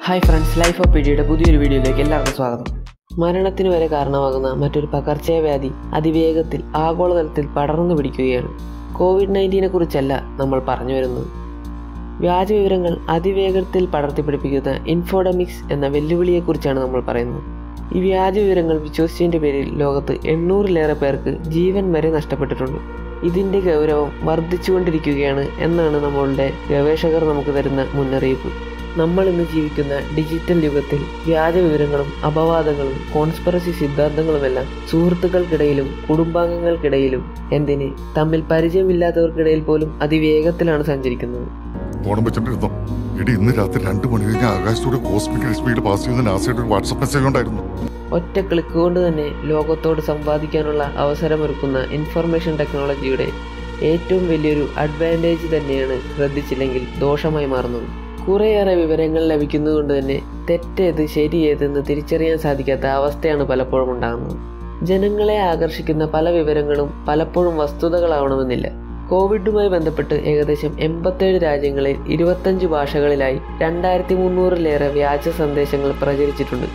hi friends life of പിടിയുടെ പുതിയൊരു വീഡിയോയിലേക്ക് എല്ലാവർക്കും സ്വാഗതം മരണത്തിന് വരെ കാരണമാകുന്ന മറ്റൊരു പകർച്ചവ്യാധി അതിവേഗത്തിൽ ആഗോളതലത്തിൽ പടർന്നു പിടിക്കുകയാണ് കോവിഡ് നയൻറ്റീനെ കുറിച്ചല്ല നമ്മൾ പറഞ്ഞു വരുന്നത് വ്യാജ വിവരങ്ങൾ അതിവേഗത്തിൽ പടർത്തിപ്പിടിപ്പിക്കുന്ന ഇൻഫോഡമിക്സ് എന്ന വെല്ലുവിളിയെക്കുറിച്ചാണ് നമ്മൾ പറയുന്നത് ഈ വ്യാജ വിവരങ്ങൾ വിശ്വസിച്ചതിൻ്റെ പേരിൽ ലോകത്ത് എണ്ണൂറിലേറെ പേർക്ക് ജീവൻ വരെ നഷ്ടപ്പെട്ടിട്ടുണ്ട് ഇതിൻ്റെ ഗൗരവം വർദ്ധിച്ചുകൊണ്ടിരിക്കുകയാണ് എന്നാണ് നമ്മളുടെ ഗവേഷകർ നമുക്ക് തരുന്ന മുന്നറിയിപ്പ് നമ്മൾ ഇന്ന് ജീവിക്കുന്ന ഡിജിറ്റൽ യുഗത്തിൽ വ്യാജ വിവരങ്ങളും അപവാദങ്ങളും കോൺസ്പെറസി സിദ്ധാന്തങ്ങളുമെല്ലാം സുഹൃത്തുക്കൾക്കിടയിലും കുടുംബാംഗങ്ങൾക്കിടയിലും എന്തിന് തമ്മിൽ പരിചയമില്ലാത്തവർക്കിടയിൽ പോലും അതിവേഗത്തിലാണ് സഞ്ചരിക്കുന്നത് ഫോണും വെച്ചിട്ടിരുന്നോ എടി ഇന്ന് രാത്രി രണ്ടു മണി കഴിഞ്ഞ ആകാശത്തൂടെ കോസ്മിക് സ്പീഡ് പാസ് ചെയ്യുന്ന നാസയുടെ ഒരു വാട്സപ്പ് മെസ്സേജ് ഉണ്ടായിരുന്നു ഒറ്റ ക്ലിക്ക് കൊണ്ട് തന്നെ ലോകത്തോട് സംവാദിക്കാനുള്ള അവസരമൊരുക്കുന്ന ഇൻഫർമേഷൻ ടെക്നോളജിയുടെ ഏറ്റവും വലിയൊരു അഡ്വാൻറ്റേജ് തന്നെയാണ് ശ്രദ്ധിച്ചില്ലെങ്കിൽ ദോഷമായി മാറുന്നത് കുറേയേറെ വിവരങ്ങൾ ലഭിക്കുന്നതുകൊണ്ട് തന്നെ തെറ്റേത് ശരിയേതെന്ന് തിരിച്ചറിയാൻ സാധിക്കാത്ത അവസ്ഥയാണ് പലപ്പോഴും ഉണ്ടാകുന്നത് ജനങ്ങളെ ആകർഷിക്കുന്ന പല വിവരങ്ങളും പലപ്പോഴും വസ്തുതകളാവണമെന്നില്ല കോവിഡുമായി ബന്ധപ്പെട്ട് ഏകദേശം എൺപത്തേഴ് രാജ്യങ്ങളിൽ ഇരുപത്തഞ്ച് ഭാഷകളിലായി രണ്ടായിരത്തി മുന്നൂറിലേറെ വ്യാജ സന്ദേശങ്ങൾ പ്രചരിച്ചിട്ടുണ്ട്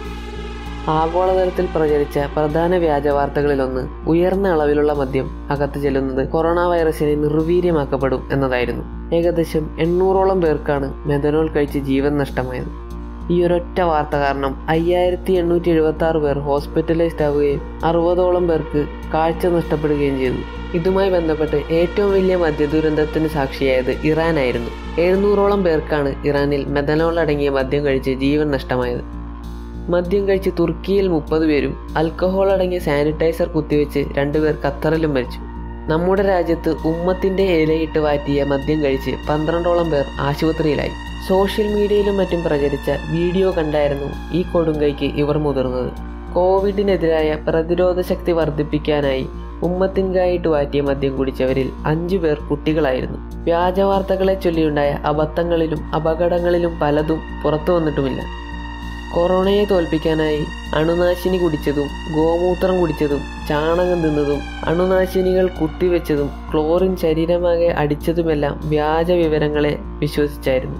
ആഗോളതലത്തിൽ പ്രചരിച്ച പ്രധാന വ്യാജ വാർത്തകളിലൊന്ന് ഉയർന്ന അളവിലുള്ള മദ്യം അകത്ത് ചെല്ലുന്നത് കൊറോണ വൈറസിനെ നിർവീര്യമാക്കപ്പെടും എന്നതായിരുന്നു ഏകദേശം എണ്ണൂറോളം പേർക്കാണ് മെഥനോൾ കഴിച്ച് ജീവൻ നഷ്ടമായത് ഈ ഒരൊറ്റ വാർത്ത കാരണം അയ്യായിരത്തി എണ്ണൂറ്റി എഴുപത്തി ആറ് പേർ ഹോസ്പിറ്റലൈസ്ഡ് ആവുകയും അറുപതോളം പേർക്ക് കാഴ്ച നഷ്ടപ്പെടുകയും ചെയ്തു ഇതുമായി ബന്ധപ്പെട്ട് ഏറ്റവും വലിയ മദ്യദുരന്തത്തിന് സാക്ഷിയായത് ഇറാനായിരുന്നു എഴുന്നൂറോളം പേർക്കാണ് ഇറാനിൽ മെഥനോൾ അടങ്ങിയ മദ്യം കഴിച്ച് ജീവൻ നഷ്ടമായത് മദ്യം കഴിച്ച് തുർക്കിയിൽ മുപ്പത് പേരും ആൽക്കഹോൾ അടങ്ങിയ സാനിറ്റൈസർ കുത്തിവെച്ച് രണ്ടുപേർ ഖത്തറിലും മരിച്ചു നമ്മുടെ രാജ്യത്ത് ഉമ്മത്തിന്റെ ഇലയിട്ട് വാറ്റിയ മദ്യം കഴിച്ച് പന്ത്രണ്ടോളം പേർ ആശുപത്രിയിലായി സോഷ്യൽ മീഡിയയിലും മറ്റും പ്രചരിച്ച വീഡിയോ കണ്ടായിരുന്നു ഈ കൊടുങ്കൈക്ക് ഇവർ മുതിർന്നത് കോവിഡിനെതിരായ പ്രതിരോധ ശക്തി വർദ്ധിപ്പിക്കാനായി ഉമ്മത്തിൻകായിട്ട് വാറ്റിയ മദ്യം കുടിച്ചവരിൽ അഞ്ചു പേർ കുട്ടികളായിരുന്നു വ്യാജവാർത്തകളെ ചൊല്ലിയുണ്ടായ അബദ്ധങ്ങളിലും അപകടങ്ങളിലും പലതും പുറത്തു വന്നിട്ടുമില്ല കൊറോണയെ തോൽപ്പിക്കാനായി അണുനാശിനി കുടിച്ചതും ഗോമൂത്രം കുടിച്ചതും ചാണകം തിന്നതും അണുനാശിനികൾ കുത്തിവെച്ചതും ക്ലോറിൻ ശരീരമാകെ അടിച്ചതുമെല്ലാം വ്യാജ വിവരങ്ങളെ വിശ്വസിച്ചായിരുന്നു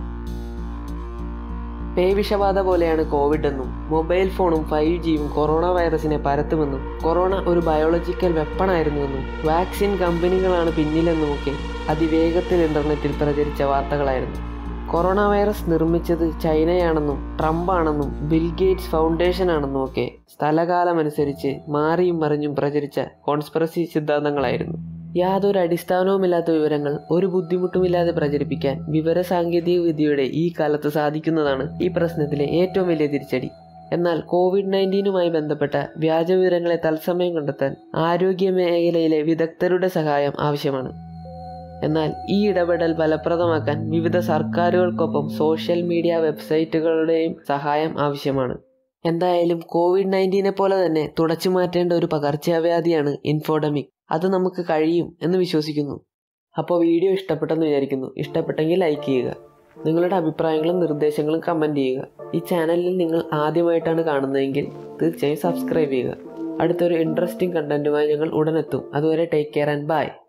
പേവിഷബാധ പോലെയാണ് കോവിഡ് എന്നും മൊബൈൽ ഫോണും ഫൈവ് ജിയും കൊറോണ വൈറസിനെ പരത്തുമെന്നും കൊറോണ ഒരു ബയോളജിക്കൽ വെപ്പണായിരുന്നുവെന്നും വാക്സിൻ കമ്പനികളാണ് പിന്നിലെന്നുമൊക്കെ അതിവേഗത്തിൽ ഇന്റർനെറ്റിൽ പ്രചരിച്ച വാർത്തകളായിരുന്നു കൊറോണ വൈറസ് നിർമ്മിച്ചത് ചൈനയാണെന്നും ട്രംപാണെന്നും ബിൽ ഗേറ്റ്സ് ഫൗണ്ടേഷൻ ആണെന്നും ഒക്കെ സ്ഥലകാലമനുസരിച്ച് മാറിയും മറിഞ്ഞും പ്രചരിച്ച കോൺസ്പിറസി സിദ്ധാന്തങ്ങളായിരുന്നു യാതൊരു അടിസ്ഥാനവുമില്ലാത്ത വിവരങ്ങൾ ഒരു ബുദ്ധിമുട്ടുമില്ലാതെ പ്രചരിപ്പിക്കാൻ വിവര സാങ്കേതിക വിദ്യയുടെ ഈ കാലത്ത് സാധിക്കുന്നതാണ് ഈ പ്രശ്നത്തിലെ ഏറ്റവും വലിയ തിരിച്ചടി എന്നാൽ കോവിഡ് നയൻറ്റീനുമായി ബന്ധപ്പെട്ട വ്യാജ വിവരങ്ങളെ തത്സമയം കണ്ടെത്താൻ ആരോഗ്യ മേഖലയിലെ വിദഗ്ധരുടെ സഹായം ആവശ്യമാണ് എന്നാൽ ഈ ഇടപെടൽ ഫലപ്രദമാക്കാൻ വിവിധ സർക്കാരുകൾക്കൊപ്പം സോഷ്യൽ മീഡിയ വെബ്സൈറ്റുകളുടെയും സഹായം ആവശ്യമാണ് എന്തായാലും കോവിഡ് നയൻറ്റീനെ പോലെ തന്നെ തുടച്ചു മാറ്റേണ്ട ഒരു പകർച്ചവ്യാധിയാണ് ഇൻഫോഡമിക് അത് നമുക്ക് കഴിയും എന്ന് വിശ്വസിക്കുന്നു അപ്പോൾ വീഡിയോ ഇഷ്ടപ്പെട്ടെന്ന് വിചാരിക്കുന്നു ഇഷ്ടപ്പെട്ടെങ്കിൽ ലൈക്ക് ചെയ്യുക നിങ്ങളുടെ അഭിപ്രായങ്ങളും നിർദ്ദേശങ്ങളും കമൻറ്റ് ചെയ്യുക ഈ ചാനലിൽ നിങ്ങൾ ആദ്യമായിട്ടാണ് കാണുന്നതെങ്കിൽ തീർച്ചയായും സബ്സ്ക്രൈബ് ചെയ്യുക അടുത്തൊരു ഇൻട്രസ്റ്റിംഗ് കണ്ടന്റുമായി ഞങ്ങൾ ഉടനെത്തും അതുവരെ ടേക്ക് കെയർ ആൻഡ് ബൈ